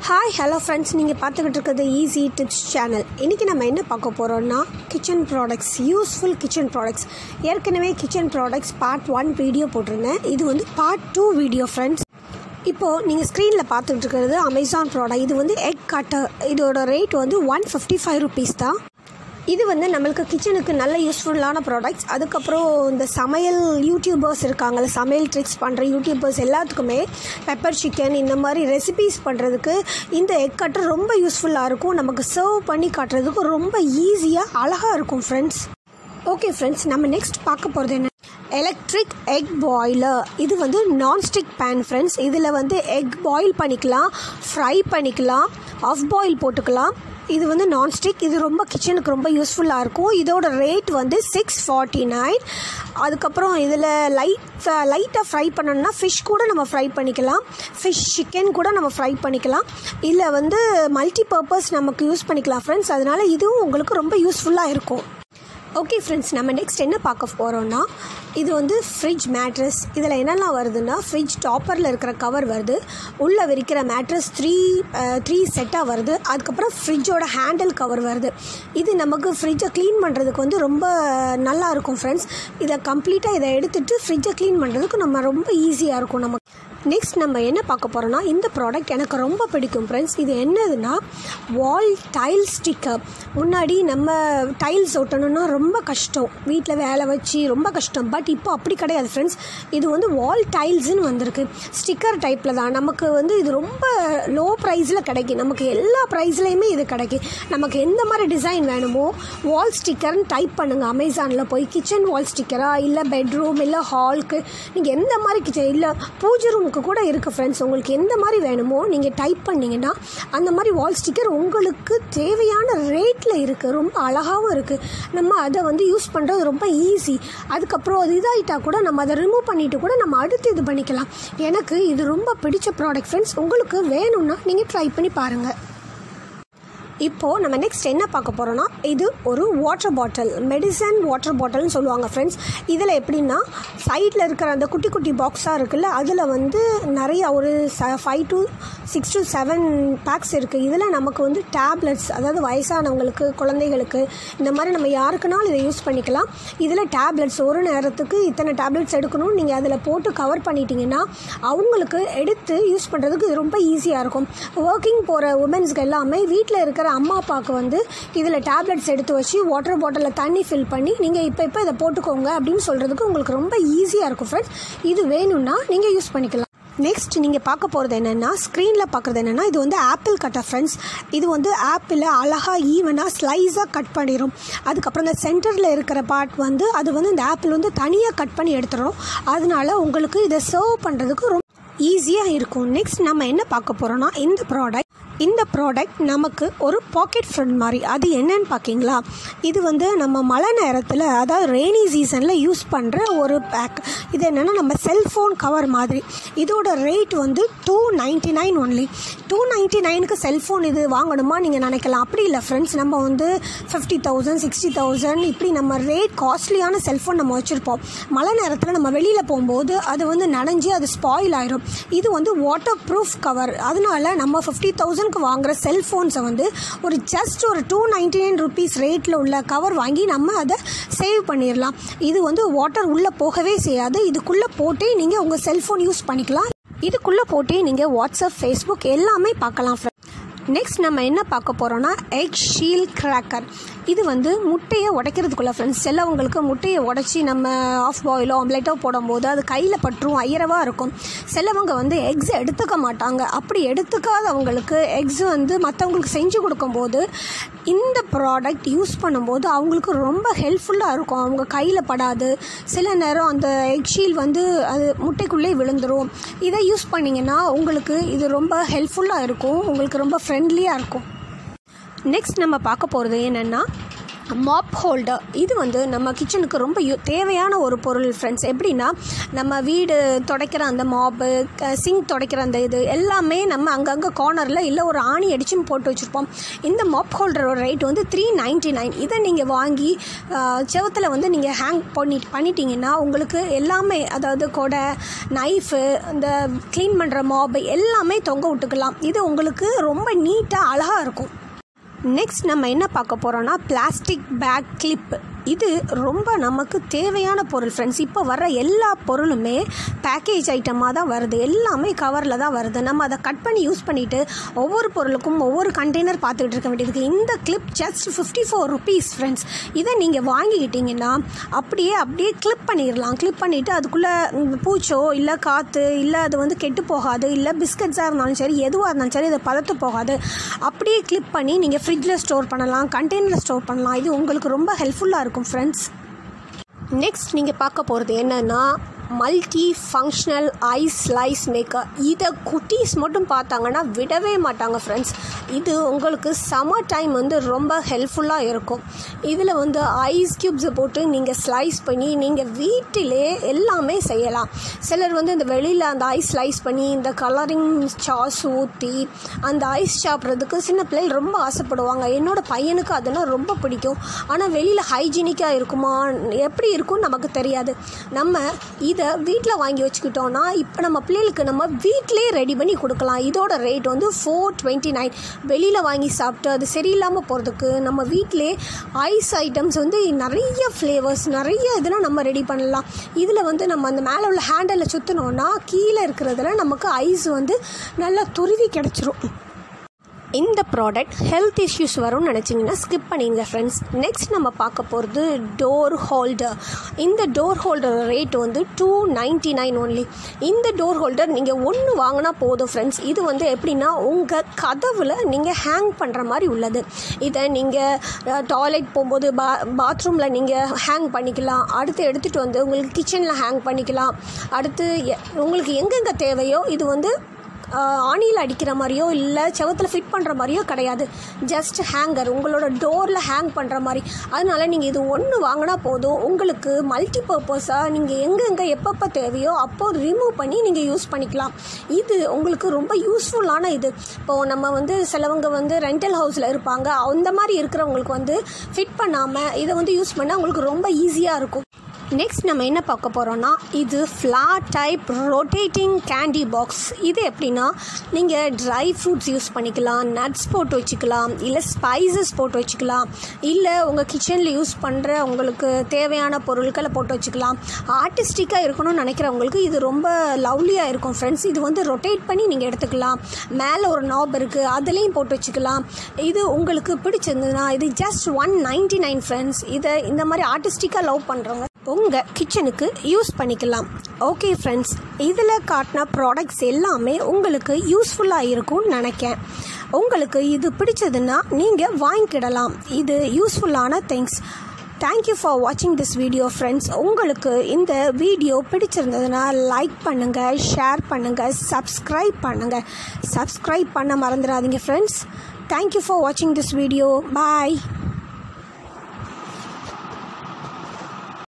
hi hello friends நீங்கள் பார்த்துக்கிட்டு இருக்கிறது ஈஸி டிப்ஸ் சேனல் இன்றைக்கி நம்ம என்ன பார்க்க போகிறோம்னா kitchen products useful kitchen products ஏற்கனவே kitchen products part one video போட்டிருந்தேன் இது வந்து பார்ட் டூ வீடியோ ஃப்ரெண்ட்ஸ் இப்போது நீங்கள் ஸ்க்ரீனில் பார்த்துட்டு இருக்கிறது அமேசான் ப்ராடக்ட் இது வந்து எக் கட்டர் இதோட ரேட் வந்து ஒன் ஃபிஃப்டி ஃபைவ் ருபீஸ் தான் இது வந்து நம்மளுக்கு கிச்சனுக்கு நல்ல யூஸ்ஃபுல்லான ப்ராடக்ட்ஸ் அதுக்கப்புறம் இந்த சமையல் யூடியூபர்ஸ் இருக்காங்கல்ல சமையல் ட்ரிக்ஸ் பண்ணுற யூடியூபர்ஸ் எல்லாத்துக்குமே பெப்பர் சிக்கன் இந்த மாதிரி ரெசிபீஸ் பண்ணுறதுக்கு இந்த எக் கட்டர் ரொம்ப யூஸ்ஃபுல்லாக இருக்கும் நமக்கு சர்வ் பண்ணி காட்டுறதுக்கு ரொம்ப ஈஸியாக அழகாக இருக்கும் ஃப்ரெண்ட்ஸ் ஓகே ஃப்ரெண்ட்ஸ் நம்ம நெக்ஸ்ட் பார்க்க போகிறது என்ன எலக்ட்ரிக் எக் பாய்லர் இது வந்து நான்ஸ்டிக் பேன் ஃப்ரெண்ட்ஸ் இதில் வந்து எக் பாயில் பண்ணிக்கலாம் ஃப்ரை பண்ணிக்கலாம் ஆஃப் பாயில் போட்டுக்கலாம் இது வந்து நான்ஸ்டிக் இது ரொம்ப கிச்சனுக்கு ரொம்ப யூஸ்ஃபுல்லாக இருக்கும் இதோட ரேட் வந்து சிக்ஸ் ஃபார்ட்டி நைன் அதுக்கப்புறம் இதில் லைட் லைட்டாக ஃப்ரை பண்ணணும்னா ஃபிஷ் கூட நம்ம ஃப்ரை பண்ணிக்கலாம் ஃபிஷ் சிக்கன் கூட நம்ம ஃப்ரை பண்ணிக்கலாம் இல்லை வந்து மல்டி பர்பஸ் நமக்கு யூஸ் பண்ணிக்கலாம் ஃப்ரெண்ட்ஸ் அதனால் இதுவும் உங்களுக்கு ரொம்ப யூஸ்ஃபுல்லாக இருக்கும் ஓகே ஃப்ரெண்ட்ஸ் நம்ம நெக்ஸ்ட் என்ன பார்க்க போகிறோம்னா இது வந்து ஃப்ரிட்ஜ் மேட்ரஸ் இதில் என்னெல்லாம் வருதுன்னா ஃப்ரிட்ஜ் டாப்பரில் இருக்கிற கவர் வருது உள்ளே விரிக்கிற மேட்ரஸ் த்ரீ த்ரீ செட்டாக வருது அதுக்கப்புறம் ஃப்ரிட்ஜோட ஹேண்டில் கவர் வருது இது நமக்கு ஃப்ரிட்ஜை க்ளீன் பண்ணுறதுக்கு வந்து ரொம்ப நல்லா இருக்கும் ஃப்ரெண்ட்ஸ் இதை கம்ப்ளீட்டாக இதை எடுத்துகிட்டு ஃப்ரிட்ஜை க்ளீன் பண்ணுறதுக்கு நம்ம ரொம்ப ஈஸியாக இருக்கும் நமக்கு நெக்ஸ்ட் நம்ம என்ன பார்க்க போகிறோம்னா இந்த ப்ராடக்ட் எனக்கு ரொம்ப பிடிக்கும் ஃப்ரெண்ட்ஸ் இது என்னதுன்னா வால் டைல் ஸ்டிக்கர் முன்னாடி நம்ம டைல்ஸ் ஒட்டணும்னா ரொம்ப கஷ்டம் வீட்டில் வேலை வச்சு ரொம்ப கஷ்டம் பட் இப்போ அப்படி கிடையாது ஃப்ரெண்ட்ஸ் இது வந்து வால் டைல்ஸ்னு வந்திருக்கு ஸ்டிக்கர் டைப்பில் தான் நமக்கு வந்து இது ரொம்ப லோ ப்ரைஸில் கிடைக்கும் நமக்கு எல்லா ப்ரைஸ்லேயுமே இது கிடைக்கும் நமக்கு எந்த மாதிரி டிசைன் வேணுமோ வால் ஸ்டிக்கர்னு டைப் பண்ணுங்கள் அமேசானில் போய் கிச்சன் வால் ஸ்டிக்கரா இல்லை பெட்ரூம் இல்லை ஹால்க்கு நீங்கள் எந்த மாதிரி கிச்சன் இல்லை பூஜை ரூமுக்கு கூட இருக்குது ஃப்ரெண்ட்ஸ் உங்களுக்கு எந்த மாதிரி வேணுமோ நீங்கள் டைப் பண்ணிங்கன்னா அந்த மாதிரி வால் ஸ்டிக்கர் உங்களுக்கு தேவையான ரேட்டில் இருக்குது ரொம்ப அழகாகவும் இருக்குது நம்ம அதை வந்து யூஸ் பண்ணுறது ரொம்ப ஈஸி அதுக்கப்புறம் அது இதாகிட்டா கூட நம்ம அதை ரிமூவ் பண்ணிவிட்டு கூட நம்ம அடுத்து இது பண்ணிக்கலாம் எனக்கு இது ரொம்ப பிடிச்ச ப்ராடக்ட் ஃப்ரெண்ட்ஸ் உங்களுக்கு வேணும்னா நீங்கள் ட்ரை பண்ணி பாருங்கள் இப்போது நம்ம நெக்ஸ்ட் என்ன பார்க்க போகிறோன்னா இது ஒரு வாட்டர் பாட்டில் மெடிசன் வாட்டர் பாட்டில்னு சொல்லுவாங்க ஃப்ரெண்ட்ஸ் இதில் எப்படின்னா சைடில் இருக்கிற அந்த குட்டி குட்டி பாக்ஸாக இருக்குல்ல அதில் வந்து நிறைய ஒரு ச five to six to seven packs இருக்குது இதில் நமக்கு வந்து டேப்லெட்ஸ் அதாவது வயசானவங்களுக்கு குழந்தைகளுக்கு இந்த மாதிரி நம்ம யாருக்குனாலும் இதை யூஸ் பண்ணிக்கலாம் இதில் டேப்லெட்ஸ் ஒரு நேரத்துக்கு இத்தனை டேப்லெட்ஸ் எடுக்கணும் நீங்கள் அதில் போட்டு கவர் பண்ணிட்டீங்கன்னா அவங்களுக்கு எடுத்து யூஸ் பண்ணுறதுக்கு இது ரொம்ப ஈஸியாக இருக்கும் ஒர்க்கிங் போகிற உமன்ஸ்க்கு எல்லாமே வீட்டில் இருக்கிற அம்மா அப்பாவுக்கு வந்து இதில் டேப்லெட்ஸ் எடுத்து வச்சு வாட்டர் பாட்டிலில் தண்ணி ஃபில் பண்ணி நீங்கள் இப்போ இப்போ இதை போட்டுக்கோங்க அப்படின்னு சொல்கிறதுக்கு உங்களுக்கு ரொம்ப ஈஸியாக இருக்கும் ஃப்ரெண்ட்ஸ் இது வேணும்னா நீங்கள் யூஸ் பண்ணிக்கலாம் நெக்ஸ்ட் நீங்கள் பார்க்க போகிறது என்னென்னா ஸ்க்ரீனில் பார்க்குறது என்னென்னா இது வந்து ஆப்பிள் கட்டர் ஃப்ரெண்ட்ஸ் இது வந்து ஆப்பிளை அழகாக ஈவனாக ஸ்லைஸாக கட் பண்ணிடும் அதுக்கப்புறம் இந்த சென்டரில் இருக்கிற பார்ட் வந்து அது வந்து இந்த ஆப்பிள் வந்து தனியாக கட் பண்ணி எடுத்துடும் அதனால உங்களுக்கு இதை சர்வ் பண்ணுறதுக்கு ரொம்ப ஈஸியாக இருக்கும் நெக்ஸ்ட் நம்ம என்ன பார்க்க போகிறோம்னா இந்த ப்ராடக்ட் இந்த ப்ராடக்ட் நமக்கு ஒரு பாக்கெட் ஃப்ரெண்ட் மாதிரி அது என்னன்னு பார்க்கிங்களா இது வந்து நம்ம மழை நேரத்தில் அதாவது ரெய்னி சீசனில் யூஸ் பண்ணுற ஒரு பேக் இது என்னென்னா நம்ம செல்ஃபோன் கவர் மாதிரி இதோட ரேட் வந்து two ninety nine only two ninety நைனுக்கு செல்ஃபோன் இது வாங்கணுமா நீங்கள் நினைக்கலாம் அப்படி இல்லை ஃப்ரெண்ட்ஸ் நம்ம வந்து ஃபிஃப்டி தௌசண்ட் சிக்ஸ்டி தௌசண்ட் இப்படி நம்ம ரேட் காஸ்ட்லியான செல்ஃபோன் நம்ம வச்சுருப்போம் மழை நேரத்தில் நம்ம வெளியில் போகும்போது அது வந்து நனைஞ்சு அது ஸ்பாயில் ஆயிரும் இது வந்து வாட்டர் ப்ரூஃப் கவர் அதனால நம்ம ஃபிஃப்டி தௌசண்ட் தௌசண்ட்க்கு வாங்குற செல்ஃபோன்ஸை வந்து ஒரு ஜஸ்ட் ஒரு டூ நைன்டி நைன் ருபீஸ் ரேட்டில் உள்ள கவர் வாங்கி நம்ம அதை சேவ் பண்ணிடலாம் இது வந்து வாட்டர் உள்ளே போகவே செய்யாது இதுக்குள்ளே போட்டே நீங்கள் உங்கள் செல்ஃபோன் யூஸ் பண்ணிக்கலாம் இதுக்குள்ளே போட்டே நீங்கள் வாட்ஸ்அப் ஃபேஸ்புக் எல்லாமே பார்க்கலாம் நெக்ஸ்ட் நம்ம என்ன பார்க்க போகிறோன்னா எக் ஷீல் கிராக்கர் இது வந்து முட்டையை உடைக்கிறதுக்குள்ள ஃப்ரெண்ட்ஸ் சிலவங்களுக்கு முட்டையை உடச்சி நம்ம ஆஃப் பாயிலோ ஆம்லேட்டோ போடும்போது அது கையில் பற்றும் ஐயரவாக இருக்கும் சிலவங்க வந்து எக்ஸ் எடுத்துக்க மாட்டாங்க அப்படி எடுத்துக்காதவங்களுக்கு எக்ஸ் வந்து மற்றவங்களுக்கு செஞ்சு கொடுக்கும்போது இந்த ப்ராடக்ட் யூஸ் பண்ணும்போது அவங்களுக்கு ரொம்ப ஹெல்ப்ஃபுல்லாக இருக்கும் அவங்க கையில் படாது சில நேரம் அந்த எக் ஷீல் வந்து அது முட்டைக்குள்ளே விழுந்துடும் இதை யூஸ் பண்ணிங்கன்னா உங்களுக்கு இது ரொம்ப ஹெல்ப்ஃபுல்லாக இருக்கும் உங்களுக்கு ரொம்ப ஃப்ரெண்ட்லியாக இருக்கும் நெக்ஸ்ட் நம்ம பார்க்க போகிறது என்னென்னா மாப் ஹோல்டர் இது வந்து நம்ம கிச்சனுக்கு ரொம்ப யு தேவையான ஒரு பொருள் ஃப்ரெண்ட்ஸ் எப்படின்னா நம்ம வீடு துடைக்கிற அந்த மாப்பு சிங்க் துடைக்கிற அந்த இது எல்லாமே நம்ம அங்கங்கே கார்னரில் இல்லை ஒரு ஆணி அடிச்சும் போட்டு வச்சுருப்போம் இந்த மாப் ஹோல்டரோட ரேட் வந்து த்ரீ நைன்ட்டி நைன் இதை நீங்கள் வாங்கி செவத்தில் வந்து நீங்கள் ஹேங் பண்ணி பண்ணிட்டீங்கன்னா உங்களுக்கு எல்லாமே அதாவது கொடை நைஃபு இந்த க்ளீன் பண்ணுற மாப் எல்லாமே தொங்க விட்டுக்கலாம் இது உங்களுக்கு ரொம்ப நீட்டாக அழகாக இருக்கும் நெக்ஸ்ட் நம்ம என்ன பார்க்க போகிறோன்னா பிளாஸ்டிக் பேக் கிளிப் இது ரொம்ப நமக்கு தேவையான பொருள் ஃப்ரெண்ட்ஸ் இப்போ வர்ற எல்லா பொருளுமே பேக்கேஜ் ஐட்டமாக தான் வருது எல்லாமே கவரில் தான் வருது நம்ம அதை கட் பண்ணி யூஸ் பண்ணிவிட்டு ஒவ்வொரு பொருளுக்கும் ஒவ்வொரு கண்டெய்னர் பார்த்துக்கிட்டு இருக்க வேண்டியது இந்த clip just fifty four rupees friends இதை நீங்கள் வாங்கிக்கிட்டீங்கன்னா அப்படியே அப்படியே கிளிப் பண்ணிடலாம் கிளிப் பண்ணிவிட்டு அதுக்குள்ளே பூச்சோ இல்லை காற்று இல்லை அது வந்து கெட்டு போகாது இல்லை பிஸ்கட்ஸாக இருந்தாலும் சரி எதுவாக இருந்தாலும் சரி அதை பதத்து போகாது அப்படியே கிளிப் பண்ணி நீங்கள் ஃப்ரிட்ஜில் ஸ்டோர் பண்ணலாம் கண்டெய்னரில் ஸ்டோர் பண்ணலாம் இது உங்களுக்கு ரொம்ப ஹெல்ப்ஃபுல்லாக இருக்கும் இருக்கும் ஃப்ரெண்ட்ஸ் நெக்ஸ்ட் நீங்கள் பார்க்க போகிறது என்னென்னா multi functional ice slice maker இதை குட்டீஸ் மட்டும் பார்த்தாங்கன்னா விடவே மாட்டாங்க ஃப்ரெண்ட்ஸ் இது உங்களுக்கு சம்மர் டைம் வந்து ரொம்ப ஹெல்ப்ஃபுல்லாக இருக்கும் இதில் வந்து ஐஸ் க்யூப்ஸை போட்டு நீங்கள் ஸ்லைஸ் பண்ணி நீங்கள் வீட்டிலே எல்லாமே செய்யலாம் சிலர் வந்து இந்த வெளியில் அந்த ஐஸ் ஸ்லைஸ் பண்ணி இந்த கலரிங் சாஸ் ஊற்றி அந்த ஐஸ் சாப்பிட்றதுக்கு சின்ன பிள்ளைகள் ரொம்ப ஆசைப்படுவாங்க என்னோடய பையனுக்கு அதெல்லாம் ரொம்ப பிடிக்கும் ஆனால் வெளியில் ஹைஜீனிக்காக இருக்குமா எப்படி இருக்கும்னு நமக்கு தெரியாது நம்ம இதை வீட்டில் வாங்கி வச்சுக்கிட்டோன்னா இப்போ நம்ம பிள்ளைகளுக்கு நம்ம வீட்டிலே ரெடி பண்ணி கொடுக்கலாம் இதோட ரேட் வந்து ஃபோர் டுவெண்ட்டி நைன் வெளியில் வாங்கி சாப்பிட்டு அது சரியில்லாமல் போகிறதுக்கு நம்ம வீட்டிலே ஐஸ் ஐட்டம்ஸ் வந்து நிறைய ஃப்ளேவர்ஸ் நிறைய இதெல்லாம் நம்ம ரெடி பண்ணலாம் இதில் வந்து நம்ம அந்த மேலே உள்ள ஹேண்டலில் சுற்றினோன்னா கீழே இருக்கிறதுல நமக்கு ஐஸ் வந்து நல்லா துருவி கிடச்சிரும் இந்த ப்ராடக்ட் ஹெல்த் இஷ்யூஸ் வரும்னு நினச்சிங்கன்னா ஸ்கிப் பண்ணிடுங்க ஃப்ரெண்ட்ஸ் நெக்ஸ்ட் நம்ம பார்க்க போகிறது டோர் ஹோல்டர் இந்த டோர் ஹோல்டர் ரேட் வந்து டூ நைன்ட்டி நைன் ஒன்லி இந்த டோர் ஹோல்டர் நீங்கள் ஒன்று வாங்கினா போதும் ஃப்ரெண்ட்ஸ் இது வந்து எப்படின்னா உங்கள் கதவில் நீங்கள் ஹேங் பண்ணுற மாதிரி உள்ளது இதை நீங்கள் டாய்லெட் போகும்போது பா பாத்ரூமில் நீங்கள் ஹேங் பண்ணிக்கலாம் அடுத்து எடுத்துகிட்டு வந்து உங்களுக்கு கிச்சனில் ஹேங் பண்ணிக்கலாம் அடுத்து உங்களுக்கு எங்கெங்கே தேவையோ இது வந்து ஆணியில் அடிக்கிற மாதிரியோ இல்லை செவத்தில் ஃபிட் பண்ணுற மாதிரியோ கிடையாது ஜஸ்ட் ஹேங்கர் உங்களோட டோரில் ஹேங் பண்ணுற மாதிரி அதனால் நீங்கள் இது ஒன்று வாங்கினா போதும் உங்களுக்கு மல்டி பர்பஸாக நீங்கள் எங்கெங்கே எப்பப்போ தேவையோ அப்போ ரிமூவ் பண்ணி நீங்கள் யூஸ் பண்ணிக்கலாம் இது உங்களுக்கு ரொம்ப யூஸ்ஃபுல்லான இது இப்போது நம்ம வந்து சிலவங்க வந்து ரெண்டல் ஹவுஸில் இருப்பாங்க அந்த மாதிரி இருக்கிறவங்களுக்கு வந்து ஃபிட் பண்ணாமல் இதை வந்து யூஸ் பண்ணால் உங்களுக்கு ரொம்ப ஈஸியாக இருக்கும் நெக்ஸ்ட் நம்ம என்ன பார்க்க போகிறோன்னா இது flat type rotating candy box இது எப்படின்னா நீங்கள் ட்ரை ஃப்ரூட்ஸ் யூஸ் பண்ணிக்கலாம் நட்ஸ் போட்டு வச்சுக்கலாம் இல்லை ஸ்பைசஸ் போட்டு வச்சுக்கலாம் இல்லை உங்கள் கிச்சனில் யூஸ் பண்ணுற உங்களுக்கு தேவையான பொருட்களை போட்டு வச்சுக்கலாம் ஆர்டிஸ்டிக்காக இருக்கணும்னு நினைக்கிறவங்களுக்கு இது ரொம்ப லவ்லியாக இருக்கும் ஃப்ரெண்ட்ஸ் இது வந்து ரொட்டேட் பண்ணி நீங்கள் எடுத்துக்கலாம் மேலே ஒரு நாப் இருக்குது அதுலேயும் போட்டு வச்சுக்கலாம் இது உங்களுக்கு பிடிச்சிருந்ததுன்னா இது just one ninety nine friends இதை இந்த மாதிரி ஆர்டிஸ்டிக்காக லவ் பண்ணுறவங்க உங்கள் கிச்சனுக்கு யூஸ் பண்ணிக்கலாம் ஓகே ஃப்ரெண்ட்ஸ் இதில் காட்டின ப்ராடக்ட்ஸ் எல்லாமே உங்களுக்கு யூஸ்ஃபுல்லாக இருக்கும்னு நினைக்கேன் உங்களுக்கு இது பிடிச்சதுன்னா நீங்கள் வாங்கிக்கிடலாம் இது யூஸ்ஃபுல்லான திங்ஸ் தேங்க்யூ ஃபார் வாட்சிங் திஸ் வீடியோ ஃப்ரெண்ட்ஸ் உங்களுக்கு இந்த வீடியோ பிடிச்சிருந்ததுன்னா லைக் பண்ணுங்கள் ஷேர் பண்ணுங்கள் சப்ஸ்கிரைப் பண்ணுங்கள் சப்ஸ்கிரைப் பண்ண மறந்துடாதீங்க ஃப்ரெண்ட்ஸ் தேங்க்யூ ஃபார் வாட்சிங் திஸ் வீடியோ பாய்